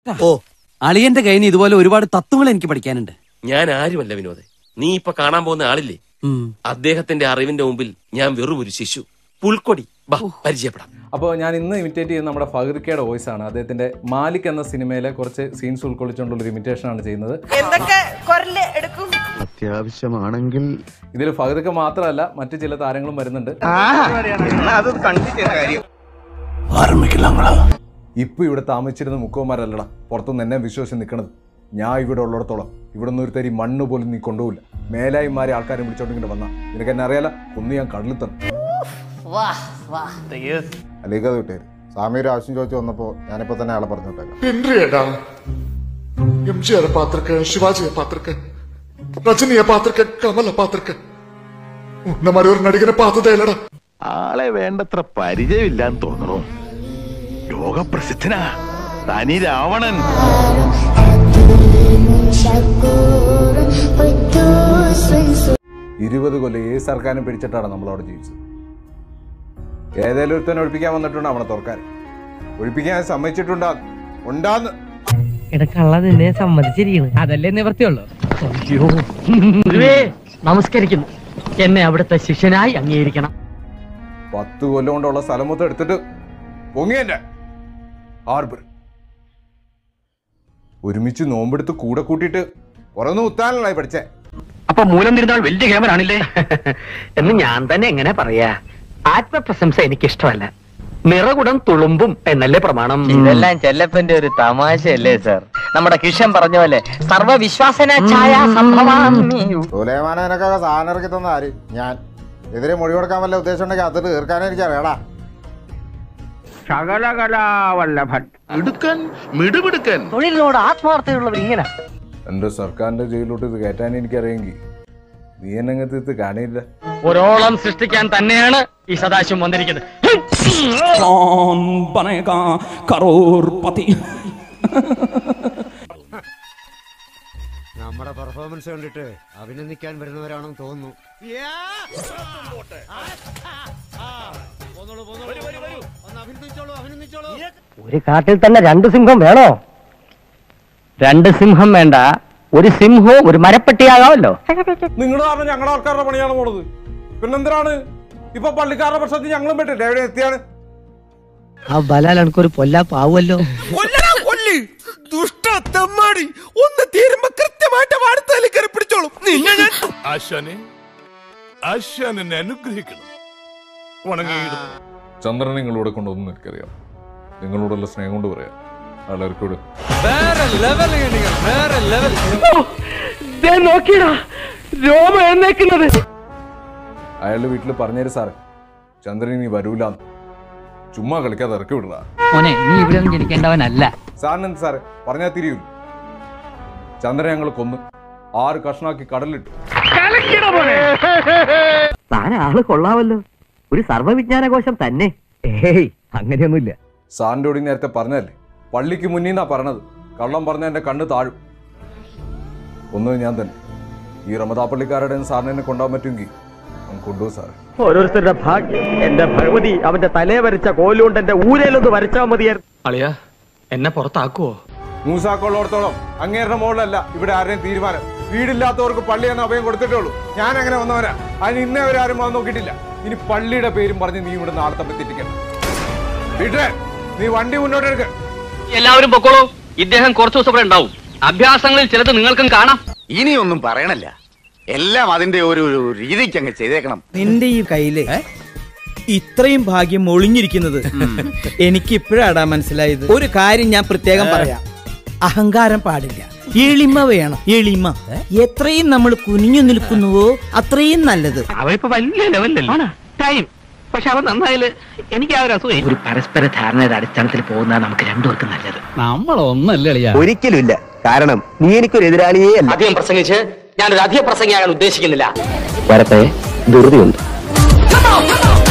ഓ അളിയന്റെ കയ്യിൽ നിന്ന് ഇതുപോലെ ഒരുപാട് തത്വങ്ങൾ എനിക്ക് പഠിക്കാനുണ്ട് ഞാൻ ആരുമല്ല വിനോദ് നീ ഇപ്പൊ കാണാൻ പോകുന്ന ആളില്ലേ ഉം. അദ്ദേഹത്തിന്റെ അറിവിന്റെ മുമ്പിൽ ഞാൻ വെറും ഒരു ശിശു പുൽക്കൊടി ബാ പരിചയപ്പെടാം അപ്പോൾ ഞാൻ ഇന്ന് ഇമിറ്റേറ്റ് ചെയ്യുന്ന നമ്മുടെ ഫഹർക്കയുടെ വോയിസ് ആണ് അദ്ദേഹത്തിന്റെ മാലിക് എന്ന സിനിമയിലെ കുറച്ച് സീൻസ് ഉൾക്കൊള്ളിച്ചുകൊണ്ടുള്ള ഒരു ഇമിറ്റേഷൻ ആണ് ചെയ്യുന്നത് എന്തൊക്കെ കുരല് എടുക്കും അത്യാവശ്യമാണെങ്കിൽ ഇതിൽ ഫഹർക്ക മാത്രമല്ല മറ്റു ചില താരങ്ങളും വരുന്നുണ്ട് ഇപ്പൊ ഇവിടെ താമസിച്ചിരുന്ന മുക്കോമാരല്ലടാ പുറത്തുനിന്ന് എന്നെ വിശ്വസിച്ച് നിൽക്കണത് ഞാൻ ഇവിടെ ഉള്ളിടത്തോളം ഇവിടെ നിന്ന് ഒരു തരി മണ്ണ് പോലും നീ കൊണ്ടുപോകില്ല മേലായിമാരെ ആൾക്കാരെ വിളിച്ചോണ്ടിങ്ങനെ വന്നാ നിനക്ക് എന്നെ അറിയാല കൊന്ന് ഞാൻ കടലിൽ തന്നു അല്ലെങ്കിൽ അത് വിട്ടേര് സ്വാമി ഒരു ആവശ്യം ചോദിച്ചു വന്നപ്പോ ഞാനിപ്പോ തന്നെ അയാളെ പറഞ്ഞു വിട്ടേക്കാം இன்றையடா எம்ஜிஆர் பார்த்திருக்கேன் சிவாஜியை பார்த்திருக்கேன் ரஜினியை பார்த்திருக்கேன் கமலை பார்த்திருக்கேன் உன்ன மாதிரி ஒரு நடிகனை பார்த்ததே இல்லடா ആളെ വേണ്ടത്ര പരിചയമില്ലാന്ന് തോന്നുന്നു ലോകപ്രസിദ്ധനാ തനി രാവണൻ ഇരുപത് കൊല്ലം ഏത് സർക്കാരും പിടിച്ചിട്ടാണ് നമ്മളവിടെ ജീവിച്ചത് ഏതേലും ഒരുത്തനെ ഒഴിപ്പിക്കാൻ വന്നിട്ടുണ്ട് അവനെ തുറക്കാൻ ഒഴിപ്പിക്കാൻ സമ്മതിച്ചിട്ടുണ്ടാ ഉണ്ടാന്ന് ഇടക്കള്ള നിന്നെ സമ്മതിച്ചിരിക്കുന്നു അതല്ലേ നിവർത്തിയുള്ളൂ ഗുരുവേ നമസ്കരിക്കുന്നു എന്നെ അവിടുത്തെ ശിഷ്യനായി അംഗീകരിക്കണം പത്ത് കൊല്ലം കൊണ്ടുള്ള സ്ഥലം മൊത്തം എടുത്തിട്ട് പൊങ്ങിയന്റെ ഹാർബർ ഒരുമിച്ച് നോമ്പെടുത്ത് കൂടെ കൂട്ടിയിട്ട് പുറന്ന് കുത്താനല്ലേ പഠിച്ചേ അപ്പൊ മൂലം തിരുന്നാൾ വലിയ ക്യാമറാണില്ലേ എന്ന് ഞാൻ തന്നെ എങ്ങനെ പറയാ ആത്മപ്രശംസ എനിക്ക് ഇഷ്ടമല്ല നിറകുടം തുളുമ്പും എന്നല്ലേ പ്രമാണം ഇതെല്ലാം ചെല്ലപ്പന്റെ ഒരു തമാശയല്ലേ സാർ നമ്മുടെ കിഷൻ പറഞ്ഞ പോലെ സർവവിശ്വാസന ഛായ സംഭവാമി സുലൈമാനൊക്കെ സാധനം ഇറക്കി തന്ന ആര് ഞാൻ എതിരെ മൊഴി കൊടുക്കാൻ വല്ല ഉദ്ദേശം ഉണ്ടെങ്കിൽ അതിട്ട് തീർക്കാനേ എനിക്ക് അറിയാടാ സകലകലാവല്ലഭൻ മിടുക്കൻ മിടുമിടുക്കൻ തൊഴിലിനോട് ആത്മാർത്ഥതയുള്ളവർ ഇങ്ങനെ എൻ്റെ സർക്കാരിൻ്റെ ജയിലിലോട്ട് ഇത് കയറ്റാൻ എനിക്കറിയെങ്കിൽ നീ എന്നെ തീർത്ത് കാണിയില്ല ഒരോളം സൃഷ്ടിക്കാൻ തന്നെയാണ് ഈ സദാശിവം വന്നിരിക്കുന്നത് നമ്മുടെ പെർഫോമൻസ് കണ്ടിട്ട് അഭിനന്ദിക്കാൻ വരുന്നവരാണെന്ന് തോന്നുന്നു ഒരു കാട്ടിൽ തന്നെ രണ്ട് സിംഹം വേണോ രണ്ട് സിംഹം വേണ്ട ഒരു സിംഹവും ഒരു മരപ്പെട്ടിയാകാമല്ലോ നിങ്ങൾ കാരണം ഞങ്ങളുടെ ആൾക്കാരുടെ പണിയാണ് പോണത് പിന്നെന്തിനാണ് ഇപ്പൊ പള്ളിക്കാരുടെ പ്രശ്നത്തിൽ ഞങ്ങളും പെട്ടില്ല എവിടെ എത്തിയാണ് ആ ബലാൽ എനിക്കൊരു പൊല്ലാപ്പാവുമല്ലോ ഒന്ന് തീരുമ്പോ കൃത്യമായിട്ട് വാർത്തയിൽ കയറി പിടിച്ചോളും നിന്നെ ഞാൻ ആശാനെ ആശാൻ എന്നെ അനുഗ്രഹിക്കണം വണങ്ങിയിടുന്നു ചന്ദ്രൻ നിങ്ങളൂടെ കൊണ്ടുവന്ന് എനിക്കറിയാം നിങ്ങളോടുള്ള സ്നേഹം കൊണ്ട് പറയാം ആൾക്കാർക്കൂടെ നോക്കിയടാ രോമ എഴുന്നേക്കുന്നത് അയാളുടെ വീട്ടിൽ പറഞ്ഞേര് സാറേ ചന്ദ്രൻ ഇനി വരൂലാന്ന് ചുമ്മാ കളിക്കാതെ ഇറക്കി വിടറാ മോനെ നീ ഇവിടെ ഒന്നും ജനിക്കേണ്ടവനല്ല സാറിന് എന്ത് സാറേ പറഞ്ഞാൽ തിരിയൂല ചന്ദ്രൻ ഞങ്ങൾ കൊന്ന് ആറ് കഷ്ണാക്കി കടലിട്ടു താൻ ആള് കൊള്ളാവല്ലോ ഒരു സർവവിജ്ഞാനകോശം തന്നെ ഏയ് അങ്ങനെയൊന്നുമില്ല സാറിൻ്റെ കൂടി നേരത്തെ പറഞ്ഞതല്ലേ പള്ളിക്ക് മുന്നിൽ നിന്നാ പറഞ്ഞത് കള്ളം പറഞ്ഞ എൻ്റെ കണ്ണ് താഴും ഒന്നത് ഞാൻ തന്നെ ഈ റമദാ പള്ളിക്കാരുടെ സാറിന് എന്നെ കൊണ്ടുപോകാൻ പറ്റുമെങ്കിൽ അവൻ കൊണ്ടുപോകും സാറേ ഓരോരുത്തരുടെ ഭാഗ്യം എന്റെ ഭഗവതി അവന്റെ തലേ വരച്ച കോലുകൊണ്ട് എന്റെ ഊരയിലൊന്ന് വരച്ചാ മതിയായിരുന്നു അളിയ എന്നെ പുറത്താക്കുവോ മൂസാക്കുള്ളിടത്തോളം അങ്ങേരുടെ മുകളിലല്ല ഇവിടെ ആരുടെയും തീരുമാനം വീടില്ലാത്തവർക്ക് പള്ളി എന്ന അഭയം കൊടുത്തിട്ടുള്ളൂ ഞാൻ അങ്ങനെ വന്നവനാ അതിന് ഇന്നേ അവരാരും വന്ന് നോക്കിയിട്ടില്ല ഇനി പള്ളിയുടെ പേരും പറഞ്ഞ് നീ ഇവിടെ നാളെ തമ്മിൽ തെറ്റിക്കണം വീട്ടേ നീ വണ്ടി മുന്നോട്ട് എടുക്ക എല്ലാവരും പൊക്കോളൂ ഇദ്ദേഹം കുറച്ചു ദിവസം ഇവിടെ ഉണ്ടാവും അഭ്യാസങ്ങളിൽ ചിലത് നിങ്ങൾക്കും കാണാം ഇനിയൊന്നും പറയണല്ല എല്ലാം അതിന്റെ ഒരു ഒരു രീതിക്ക് അങ്ങ് ചെയ്തേക്കണം നിന്റെ ഈ കയ്യില് ഇത്രയും ഭാഗ്യം ഒളിഞ്ഞിരിക്കുന്നത് എനിക്ക് ഇപ്പോഴാടാ മനസ്സിലായത് ഒരു കാര്യം ഞാൻ പ്രത്യേകം പറയാം അഹങ്കാരം പാടില്ല എളിമ വേണം എളിമ എത്രയും നമ്മൾ കുനിഞ്ഞു നിൽക്കുന്നുവോ അത്രയും നല്ലത് അവരിപ്പോ വലിയ ലെവലല്ലേ ടൈം പക്ഷെ അവൻ നന്നായാല് എനിക്ക് ആ ഒരു അസുഖം ഒരു പരസ്പര ധാരണയുടെ അടിസ്ഥാനത്തിൽ പോകുന്നതാണ് നമുക്ക് രണ്ടുപേർക്കും നല്ലത് നമ്മളൊന്നല്ലേ ഒരിക്കലും ഇല്ല കാരണം നീ എനിക്കൊരു എതിരാളിയേ അല്ല അധികം പ്രസംഗിച്ച് ഞാനൊരു അധിക പ്രസംഗിയാകാൻ ഉദ്ദേശിക്കുന്നില്ല വരട്ടെ ധൃതിയുണ്ട്